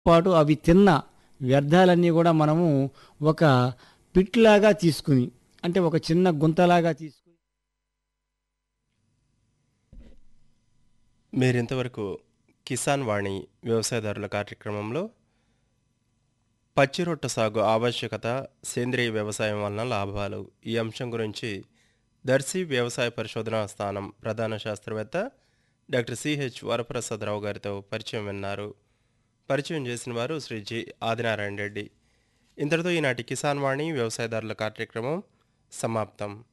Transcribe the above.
పాటు అవి తిన్న వ్యర్థాలన్నీ కూడా మనము ఒక పిట్ లాగా తీసుకుని అంటే ఒక చిన్న గుంతలాగా తీసుకుని మీరింతవరకు కిసాన్ వాణి వ్యవసాయదారుల కార్యక్రమంలో పచ్చిరొట్ట సాగు ఆవశ్యకత సేంద్రియ వ్యవసాయం వలన లాభాలు ఈ అంశం గురించి దర్శి వ్యవసాయ పరిశోధనా స్థానం ప్రధాన శాస్త్రవేత్త డాక్టర్ సిహెచ్ వరప్రసాదరావు గారితో పరిచయం విన్నారు పరిచయం చేసిన వారు శ్రీ జి ఆదినారాయణ రెడ్డి ఇంతటితో ఈనాటి కిసాన్ వాణి వ్యవసాయదారుల కార్యక్రమం సమాప్తం